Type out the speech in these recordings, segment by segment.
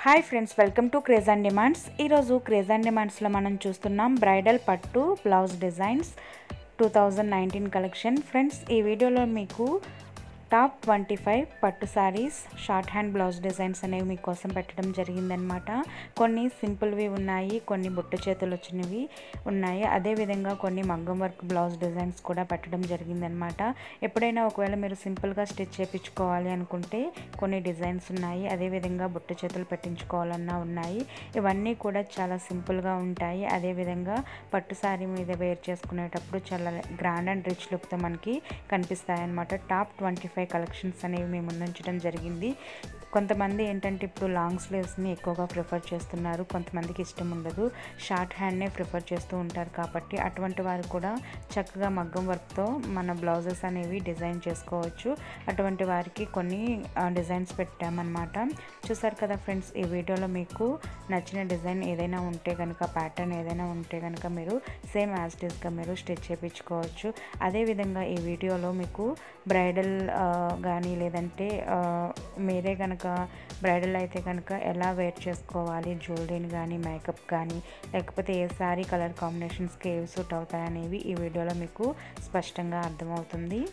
hi friends welcome to craze and demands ఈరోజు craze and డిమాండ్స్లో మనం చూస్తున్నాం బ్రైడల్ పట్టు blouse designs two thousand nineteen collection friends ఈ వీడియోలో మీకు టాప్ ట్వంటీ ఫైవ్ పట్టు sarees short hand blouse designs అనేవి మీకోసం పెట్టడం జరిగిందనమాట కొన్ని సింపుల్వి ఉన్నాయి కొన్ని బుట్ట చేతులు వచ్చినవి ఉన్నాయి అదేవిధంగా కొన్ని మగ్గం వర్క్ బ్లౌజ్ డిజైన్స్ కూడా పెట్టడం జరిగిందనమాట ఎప్పుడైనా ఒకవేళ మీరు సింపుల్గా స్టిచ్ చేయించుకోవాలి అనుకుంటే కొన్ని డిజైన్స్ ఉన్నాయి అదేవిధంగా బుట్ట చేతులు పెట్టించుకోవాలన్నా ఉన్నాయి ఇవన్నీ కూడా చాలా సింపుల్గా ఉంటాయి అదేవిధంగా పట్టు శారీ మీద వేర్ చేసుకునేటప్పుడు చాలా గ్రాండ్ అండ్ రిచ్ లుక్తో మనకి కనిపిస్తాయి అన్నమాట టాప్ ట్వంటీ ఫైవ్ కలెక్షన్స్ అనేవి మేము ముందుంచడం జరిగింది కొంతమంది ఏంటంటే ఇప్పుడు లాంగ్ స్లీవ్స్ని ఎక్కువగా ప్రిఫర్ చేస్తున్నారు కొంతమందికి ఇష్టం ఉండదు షార్ట్ హ్యాండ్నే ప్రిఫర్ చేస్తూ ఉంటారు కాబట్టి అటువంటి వారు కూడా చక్కగా మగ్గం వర్క్తో మన బ్లౌజెస్ అనేవి డిజైన్ చేసుకోవచ్చు అటువంటి వారికి కొన్ని డిజైన్స్ పెట్టామన్నమాట చూసారు కదా ఫ్రెండ్స్ ఈ వీడియోలో మీకు నచ్చిన డిజైన్ ఏదైనా ఉంటే కనుక ప్యాటర్న్ ఏదైనా ఉంటే కనుక మీరు సేమ్ యాజ్ గా మీరు స్టిచ్ చేయించుకోవచ్చు అదేవిధంగా ఈ వీడియోలో మీకు బ్రైడల్ కానీ లేదంటే మీరే కనుక బ్రైడల్ అయితే కనుక ఎలా వేర్ చేసుకోవాలి జ్యువెలరీని కానీ మేకప్ కానీ లేకపోతే ఏ శారీ కలర్ కాంబినేషన్స్కి ఏవి సూట్ అవుతాయనేవి ఈ వీడియోలో మీకు స్పష్టంగా అర్థమవుతుంది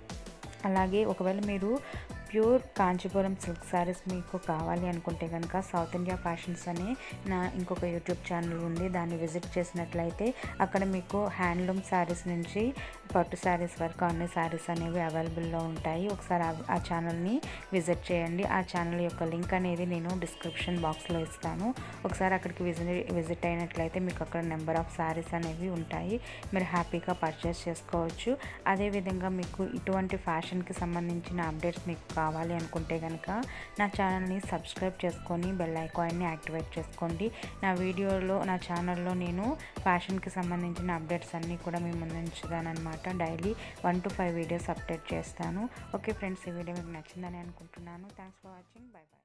అలాగే ఒకవేళ మీరు ప్యూర్ కాంచీపురం సిల్క్ శారీస్ మీకు కావాలి అనుకుంటే కనుక సౌత్ ఇండియా ఫ్యాషన్స్ అనే నా ఇంకొక యూట్యూబ్ ఛానల్ ఉంది దాన్ని విజిట్ చేసినట్లయితే అక్కడ మీకు హ్యాండ్లూమ్ శారీస్ నుంచి పట్టు శారీస్ వరకు అన్ని శారీస్ అనేవి అవైలబుల్లో ఉంటాయి ఒకసారి ఆ ఛానల్ని విజిట్ చేయండి ఆ ఛానల్ యొక్క లింక్ అనేది నేను డిస్క్రిప్షన్ బాక్స్లో ఇస్తాను ఒకసారి అక్కడికి విజిట్ విజిట్ అయినట్లయితే మీకు అక్కడ నెంబర్ ఆఫ్ శారీస్ అనేవి ఉంటాయి మీరు హ్యాపీగా పర్చేస్ చేసుకోవచ్చు అదేవిధంగా మీకు ఇటువంటి ఫ్యాషన్కి సంబంధించిన అప్డేట్స్ మీకు కావాలి అనుకుంటే కనుక నా ఛానల్ని సబ్స్క్రైబ్ చేసుకొని బెల్ ఐకాన్ని యాక్టివేట్ చేసుకోండి నా వీడియోలో నా ఛానల్లో నేను ఫ్యాషన్కి సంబంధించిన అప్డేట్స్ అన్నీ కూడా మేము ముందుంచుదానమాట daily one to five videos update చేస్తాను ఓకే ఫ్రెండ్స్ ఈ వీడియో మీకు నచ్చిందని అనుకుంటున్నాను thanks for watching bye bye